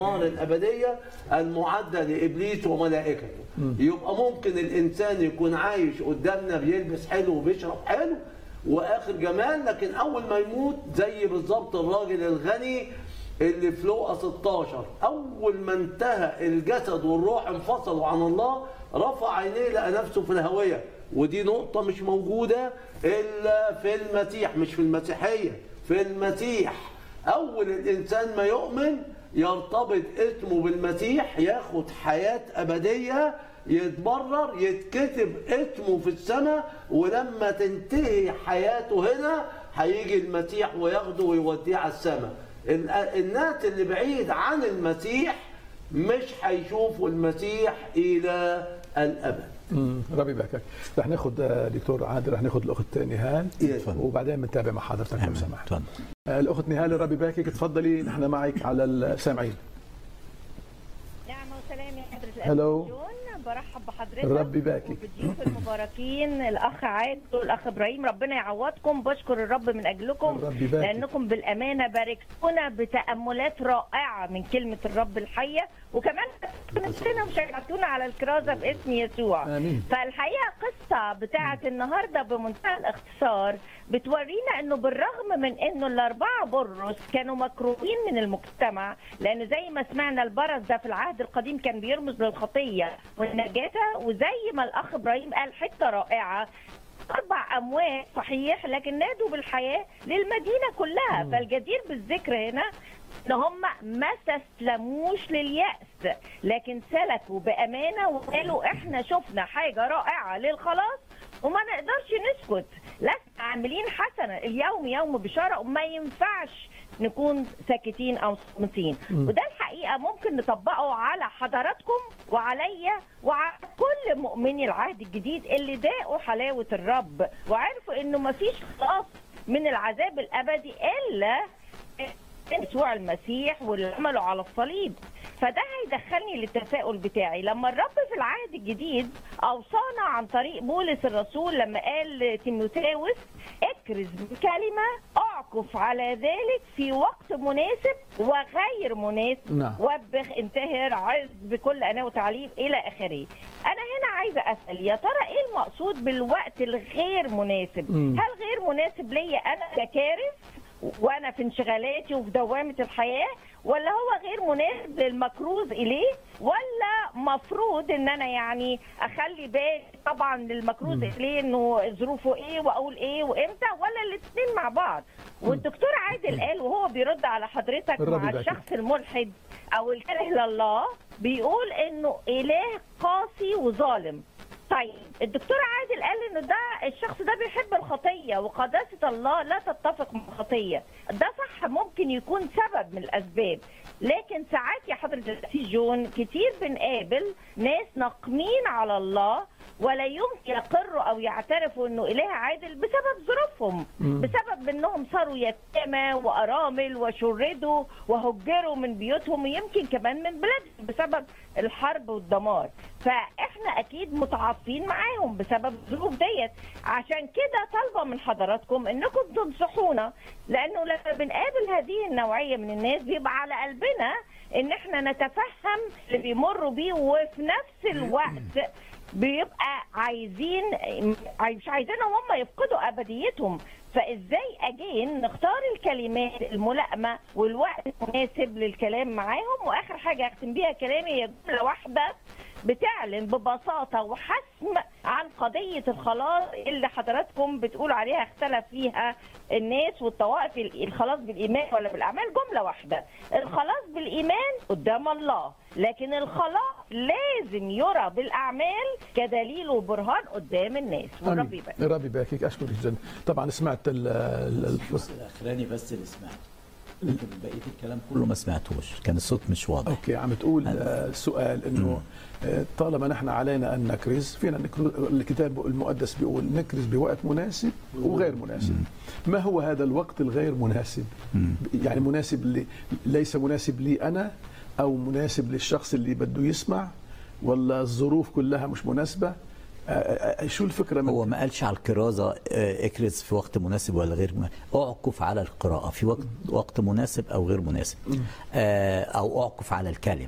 النار الأبدية المعدة لإبليس وملائكته يبقى ممكن الإنسان يكون عايش قدامنا بيلبس حلو وبيشرب حلو وآخر جمال لكن أول ما يموت زي بالظبط الراجل الغني اللي في لوقا 16 أول ما انتهى الجسد والروح انفصلوا عن الله رفع عينيه لقى نفسه في الهوية ودي نقطة مش موجودة إلا في المسيح مش في المسيحية في المسيح أول الإنسان ما يؤمن يرتبط اسمه بالمسيح ياخد حياة أبدية يتبرر يتكتب اسمه في السماء ولما تنتهي حياته هنا هيجي المسيح وياخده ويوديه على السماء ال- الناس اللي بعيد عن المسيح مش هيشوفوا المسيح إلى الأبد مم، ربي يباركك رح ناخد آه، دكتور عادل رح ناخد الاخت نهال اتفضل. وبعدين بنتابع مع حضرتك لو تمام سمحت تفضل آه، الاخت نهال ربي يباركك تفضلي نحن معك على السامعين نعمة وسلام يا حضرة هلو. الأنبيون برحب بحضرتك ربي يباركك. وبالضيوف المباركين الأخ عادل والأخ إبراهيم ربنا يعوضكم بشكر الرب من أجلكم ربي يباركك. لأنكم بالأمانة باركتونا بتأملات رائعة من كلمة الرب الحية وكمان نفسنا وشجعتونا على الكرازة باسم يسوع آمين. فالحقيقة قصة بتاعة النهاردة بمنتهى الاختصار بتورينا انه بالرغم من انه الاربعة برص كانوا مكروهين من المجتمع لان زي ما سمعنا البرص ده في العهد القديم كان بيرمز للخطية والنجاسة وزي ما الاخ ابراهيم قال حتة رائعة أربع أموات صحيح لكن نادوا بالحياة للمدينة كلها فالجدير بالذكر هنا ان هم ما استسلموش لليأس لكن سلكوا بأمانة وقالوا احنا شفنا حاجة رائعة للخلاص وما نقدرش نسكت لسنا عاملين حسنة اليوم يوم بشارة وما ينفعش نكون ساكتين او صامتين وده الحقيقه ممكن نطبقه على حضراتكم وعليا وعلى كل مؤمني العهد الجديد اللي ذاقوا حلاوه الرب وعرفوا انه ما فيش خلاص من العذاب الابدي الا يسوع المسيح واللي عمله على الصليب فده هيدخلني للتساؤل بتاعي لما الرب في العهد الجديد اوصانا عن طريق بولس الرسول لما قال لتيموثاوس اكرز بكلمه اعكف على ذلك في وقت مناسب وغير مناسب نعم. وبخ انتهر عز بكل اناه وتعليم الى اخره انا هنا عايزه اسال يا ترى ايه المقصود بالوقت الغير مناسب مم. هل غير مناسب ليا انا ككارث وانا في انشغالاتي وفي دوامه الحياه ولا هو غير مناسب للمكروز اليه ولا مفروض ان انا يعني اخلي بالي طبعا للمكروز اليه انه ظروفه ايه واقول ايه وامتى ولا الاثنين مع بعض والدكتور عادل قال وهو بيرد على حضرتك الرب مع يبارك. الشخص الملحد او الكاره لله بيقول انه اله قاسي وظالم طيب الدكتور عادل قال انه ده الشخص ده بيحب الخطيه وقداسه الله لا تتفق مع الخطيه ده صح ممكن يكون سبب من الاسباب لكن ساعات يا حضره السي جون كتير بنقابل ناس ناقمين على الله ولا يمكن يقروا او يعترفوا انه اله عادل بسبب ظروفهم بسبب انهم صاروا يتامى وارامل وشردوا وهجروا من بيوتهم ويمكن كمان من بلادهم بسبب الحرب والدمار فاحنا اكيد متعاطفين معاهم بسبب الظروف ديت عشان كده طالبه من حضراتكم انكم تنصحونا لانه لما بنقابل هذه النوعيه من الناس بيبقى على قلبنا ان احنا نتفهم اللي بيمروا بيه وفي نفس الوقت بيبقى عايزين مش عايزينهم هم يفقدوا ابديتهم فازاي اجين نختار الكلمات الملائمه والوقت المناسب للكلام معاهم واخر حاجه اختم بيها كلامي هي جمله واحده بتعلن ببساطه وحسم عن قضيه الخلاص اللي حضراتكم بتقولوا عليها اختلف فيها الناس والطوائف الخلاص بالايمان ولا بالاعمال جمله واحده الخلاص بالايمان قدام الله لكن الخلاص لازم يرى بالاعمال كدليل وبرهان قدام الناس والرب آمين. يبارك ربي يباركك اشكرك جدا طبعا سمعت ال ال- ال- الجزء الاخراني بس اللي سمعته لكن بقيه الكلام كله ما سمعتوش كان الصوت مش واضح اوكي عم تقول آه، سؤال انه آه، طالما نحن علينا ان نكرز فينا نكرز الكتاب المقدس بيقول نكرز بوقت مناسب وغير مناسب ما هو هذا الوقت الغير مناسب يعني مناسب لي ليس مناسب لي انا او مناسب للشخص اللي بده يسمع ولا الظروف كلها مش مناسبه آه، آه، شو الفكره من هو ما قالش على الكرازة آه، اكرز في وقت مناسب ولا غير مناسب اعكف على القراءة في وقت وقت مناسب أو غير مناسب آه، أو اعكف على الكلمة